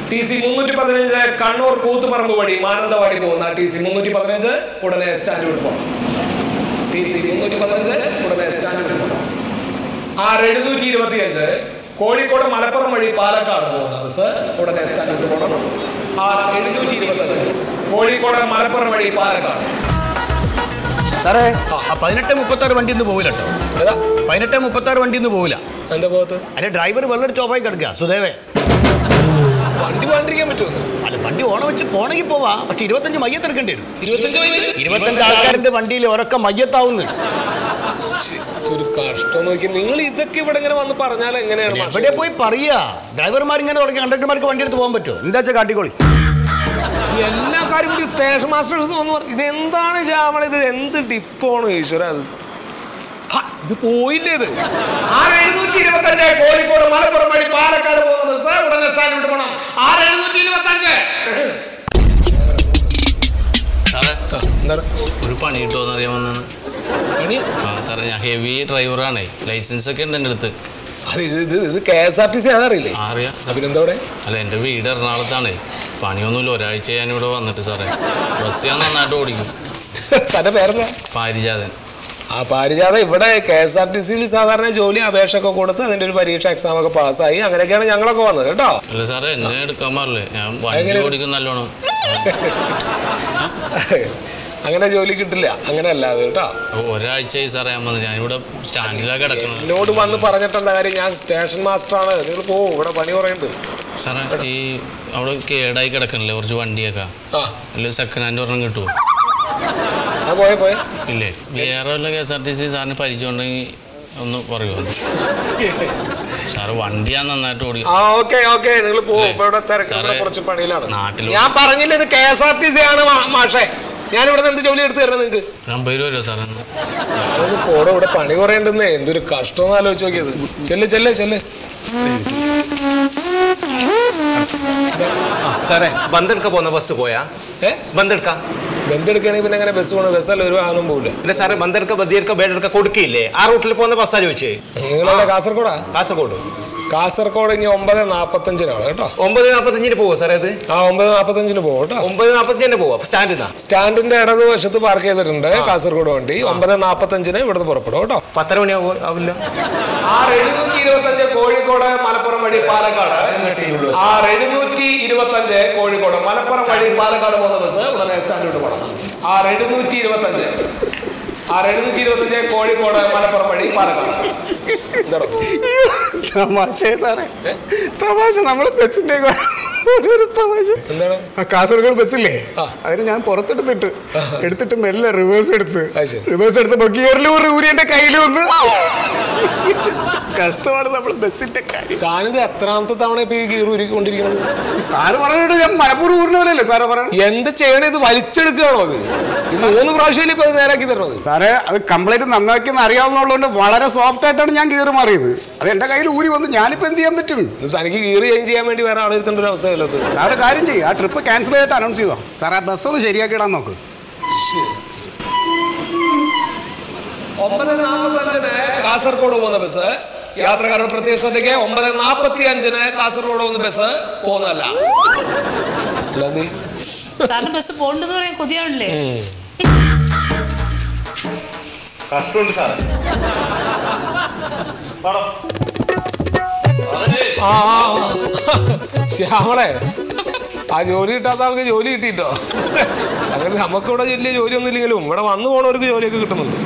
T C മുന്നൂറ്റി പതിനഞ്ച് കണ്ണൂർ കൂത്തുപറമ്പ് വഴി മാനന്തവാടി പോകുന്ന ടി സി മുന്നൂറ്റി പതിനഞ്ച് ഉടനെ സ്റ്റാൻഡ് വിട്ട് പോകണം ടി സി മുന്നൂറ്റി പതിനഞ്ച് ഉടനെ സ്റ്റാൻഡ് വിട്ട് പോകണം ആർ എഴുന്നൂറ്റി ഇരുപത്തി അഞ്ച് കോഴിക്കോട് മലപ്പുറം വഴി പാലക്കാട് പോകുന്ന ബസ് ഉടനെ സ്റ്റാൻഡ് വിട്ട് പോകണം ആർ എഴുന്നൂറ്റി ഇരുപത്തി അഞ്ച് കോഴിക്കോട് മലപ്പുറം വഴി പാലക്കാട് സാറേ ആ പതിനെട്ട് മുപ്പത്തി ആറ് വണ്ടി ഇന്ന് പോവില്ല കേട്ടോ ഏതാ പതിനെട്ട് മുപ്പത്തി ആറ് വണ്ടി ഇന്ന് പോവില്ല എന്താ പോകത്ത് അല്ലെ ഡ്രൈവർ വെള്ളം ചോപ്പായി കിടക്കുക സുദേവേ വണ്ടി പോകാണ്ടിരിക്കാൻ പറ്റുമെന്ന് അല്ല വണ്ടി ഓണം വെച്ച് പോണെങ്കിൽ പോവാ പക്ഷെ ഇരുപത്തഞ്ച് മയ്യത്ത് എടുക്കേണ്ടി വരും ഇരുപത്തഞ്ച് വയസ്സ് ഇരുപത്തഞ്ച് ആൾക്കാരുടെ വണ്ടിയിൽ ഒരൊക്കെ മയ്യത്താവുന്നു ഒരു കഷ്ടം നോക്കി നിങ്ങൾ ഇതൊക്കെ ഇവിടെ ഇങ്ങനെ വന്ന് പറഞ്ഞാൽ എങ്ങനെയാണ് മാഷേ? എവിടെ പോയി പറയാ ഡ്രൈവർമാർ ഇങ്ങനെ തുടങ്ങി കണ്ടക്ടർമാർക്ക് വണ്ടി എടുത്ത് പോകാൻ പറ്റുമോ എന്താ വെച്ചാൽ കാട്ടിക്കോളി ഈ എല്ലാ കാര്യം കൂടി സ്റ്റേഷൻ മാസ്റ്റേഴ്സ് വന്ന് പറഞ്ഞു ഇത് എന്താണ് ശ്യാമള ഇത് എന്ത് ടിപ്പാണ് ഈശ്വര അത് ഹ, ഇത് പോയില്ലേ ഇത് ആറ് എഴുന്നൂറ്റി ഇരുപത്തഞ്ച് കോഴിക്കോട് മലപ്പുറം വഴി പാലക്കാട് പോകുന്ന ബസ് ഉടനെ സ്റ്റാൻഡ് വിട്ട് പോകണം ആറ് എഴുന്നൂറ്റി ഇരുപത്തഞ്ച് സാറേ എന്താണ് ഒരു പണി കിട്ടുമോ അറിയാൻ വന്നാണ് പണി ആ സാറേ ഞാൻ ഹെവി ഡ്രൈവറാണേ ലൈസൻസ് ഒക്കെ ഉണ്ട് എൻ്റെ അടുത്ത് അത് ഇത് ഇത് ഇത് K S R T C അതറിയില്ലേ ആ, അറിയാം പിന്നെന്താ ഇവിടെ അല്ല എൻ്റെ വീട് എറണാകുളത്താണേ പണിയൊന്നുമില്ല ഒരാഴ്ച ഞാനിവിടെ വന്നിട്ട് സാറേ ബസ് ഞാൻ നന്നായിട്ട് ഓടിക്കും തന്റെ പേരെന്താ പാരിജാതൻ ആ പാരിജാത ഇവിടെ കെ എസ് ആർ ടി സിയിൽ സാധാരണ ജോലി അപേക്ഷ ഒക്കെ കൊടുത്ത് അതിന്റെ ഒരു പരീക്ഷ എക്സാം ഒക്കെ പാസ്സായി അങ്ങനെയൊക്കെയാണ് ഞങ്ങളൊക്കെ വന്നത് കേട്ടോ അല്ല സാറേ എന്നെ എടുക്കാൻ പാടില്ലേ ഞാൻ വണ്ടി എങ്ങനെ? ഓടിക്കും നല്ലോണം അങ്ങനെ ജോലി കിട്ടില്ല അങ്ങനെ അല്ലാതെ കേട്ടോ അപ്പൊ ഒരാഴ്ചയായി സാറേ ഞാൻ വന്നത് ഞാനിവിടെ സ്റ്റാൻഡിലാണ് കിടക്കുന്നത് എന്നോട് വന്ന് പറഞ്ഞിട്ട് എന്താ കാര്യം ഞാൻ സ്റ്റേഷൻ മാസ്റ്ററാണ് നിങ്ങൾ പോവും ഇവിടെ പണി പറയുന്നുണ്ട് സാറേ ഈ അവിടെ കേടായി കിടക്കണില്ലേ കുറച്ച് വണ്ടിയൊക്കെ ആ അല്ല സെക്കൻഡ് ഹാൻഡ് ഒരെണ്ണം കിട്ടുമോ ആ പോയെ പോയെ ഇല്ലേ വേറെ വല്ല K S R T C സാറിന് പരിചയം ഉണ്ടെങ്കിൽ ഒന്ന് പറയുമോ സാറ് വണ്ടി ഞാൻ നന്നായിട്ട് ഓടിക്കും ആ ഓക്കെ ഓക്കെ നിങ്ങൾ പോവും ഇപ്പൊ ഇവിടെ തിരക്ക് ഇവിടെ സാറേ, കുറച്ച് പണിയിലാണ് നാട്ടില് ഞാൻ പറഞ്ഞില്ല ഇത് K S R T C ആണ് മാ- മാഷേ ഞാൻ ഇവിടെ എന്ത് ജോലി എടുത്ത് തരണം നിങ്ങൾക്ക് ഒരു അമ്പത് രൂപ വരുമോ സാറേ ഒന്ന്? ഞാനത് പോടെ ഇവിടെ പണി കുറയണ്ടെന്നേ എന്തൊരു കഷ്ടം ആലോചിച്ച് നോക്കിയത് ചെല്ല് ചെല്ല് ചെല്ല് സാറേ ബന്തെടുക്ക പോകുന്ന ബസ് പോയാ ഏ ബന്തെടുക്ക ബന്ധെടുക്കുകയാണെങ്കിൽ പിന്നെ അങ്ങനെ ബസ് പോകണം ബസ്സല്ല ഒരു വാഹനം പോകില്ല പിന്നെ സാറേ ബന്തെടുക്ക ബദിയെടുക്ക ബേടെടുക്ക കൊടുക്കില്ലേ ആ റൂട്ടിൽ പോകുന്ന ബസ്സാ ചോദിച്ചേ നിങ്ങളവിടെ കാസർഗോഡാ കാസർഗോഡ് കാസർഗോഡ് ഇനി ഒമ്പത് നാപ്പത്തഞ്ചിനാണ് കേട്ടോ ഒമ്പത് നാൽപ്പത്തഞ്ചിന് പോവോ സാറേ അത് ആ ഒമ്പത് നാപ്പത്തഞ്ചിന് പോകും കേട്ടോ ഒമ്പത് നാൽപ്പത്തഞ്ചിന് പോവോ അപ്പൊ സ്റ്റാൻഡിൽ നിന്നാ സ്റ്റാൻഡിന്റെ ഇടതുവശത്ത് പാർക്ക് ചെയ്തിട്ടുണ്ട് കാസർഗോഡ് വണ്ടി ഒമ്പത് നാപ്പത്തഞ്ചിന് ഇവിടുന്ന് പുറപ്പെടും കേട്ടോ പത്തര മണിയാവോ ആവില്ല ആറ് എഴുന്നൂറ്റി ഇരുപത്തഞ്ച് കോഴിക്കോട് മലപ്പുറം വഴി പാലക്കാട് ആറ് എഴുന്നൂറ്റി ഇരുപത്തഞ്ച് കോഴിക്കോട് മലപ്പുറം വഴി പാലക്കാട് പോകുന്ന ബസ് ഉടനെ സ്റ്റാൻഡിലോട്ട് പോകണം ആറ് എഴുന്നൂറ്റി ഇരുപത്തഞ്ച് ആറ് എഴുന്നൂറ്റി ഇരുപത്തഞ്ച് കോഴിക്കോട് മലപ്പുറം വഴി പാലക്കാട് എന്താണോ തമാശ സാറേ തമാശ നമ്മളെ ബസ്സിന്റെ ഒരു തമാശ എന്താണ് ആ കാസർഗോഡ് ബസ്സില്ലേ ആ. അതിന് ഞാൻ പുറത്തെടുത്തിട്ട് എടുത്തിട്ട് മെല്ലെ റിവേഴ്സ് എടുത്ത് അത് ശരി. റിവേഴ്സ് എടുത്തപ്പോ ഗിയറിലൂർ ഊരി എന്റെ കയ്യിൽ വന്ന് കഷ്ടമാണ് നമ്മൾ ബസ്സിന്റെ കാര്യം താനിത് എത്രാമത്തെ തവണ ഇപ്പൊ ഈ ഗീർ ഉരുക്കൊണ്ടിരിക്കുന്നത് സാറ് പറഞ്ഞിട്ട് ഞാൻ മലപ്പുറം ഊരിന പോലെയല്ലേ സാറ് പറയണത് എന്ത് ചെയ്യണേ ഇത് വലിച്ചെടുക്കുകയാണോ അത് ഈ മൂന്ന് പ്രാവശ്യം ഇപ്പൊ അത് നേരാക്കി തരണത് സാറേ അത് കംപ്ലൈന്റ് നന്നാക്കിയെന്ന് അറിയാവുന്നതുകൊണ്ട് വളരെ സോഫ്റ്റ് ആയിട്ടാണ് ഞാൻ ഗിയർ മാറിയത് അത് എന്റെ കയ്യിൽ ഊരി വന്ന് ഞാനിപ്പോ എന്ത് ചെയ്യാൻ പറ്റും ഇത് തനിക്ക് ഗീർ ചേഞ്ച് ചെയ്യാൻ വേണ്ടി വേറെ ആളെടുത്തേണ്ട ഒരു അവസ്ഥയല്ലോ ഇത് സാറ് കാര്യം ചെയ്യും ആ ട്രിപ്പ് ക്യാൻസൽ ചെയ്തിട്ട് അനൗൺസ് ചെയ്തോ സാറേ ആ ബസ് ഒന്ന് ശരിയാക്കി ഇടാൻ നോക്ക് ഒമ്പത് നാൽപ്പത്തഞ്ചിന് കാസർഗോഡ് പോകുന്ന ബസ് യാത്രക്കാരുടെ പ്രത്യേക ശ്രദ്ധയ്ക്ക് ഒമ്പത് നാൽപ്പത്തി അഞ്ചിന് കാസർഗോഡ് പോകുന്ന ബസ് പോകുന്നതല്ല അല്ല, നീ സാറിന് ബസ് പോകണ്ടെന്ന് പറയാൻ കൊതിയാണല്ലേ കഷ്ടമുണ്ട് സാറേ ആ ആ, ആ. ശ്യാമളെ ആ ജോലി കിട്ടാത്ത ആൾക്ക് ജോലി കിട്ടിട്ടോ സംഗതി നമുക്കിവിടെ വലിയ ജോലി ഒന്നും ഇല്ലെങ്കിലും ഇവിടെ വന്നു പോണവർക്ക് ജോലിയൊക്കെ കിട്ടുന്നുണ്ട്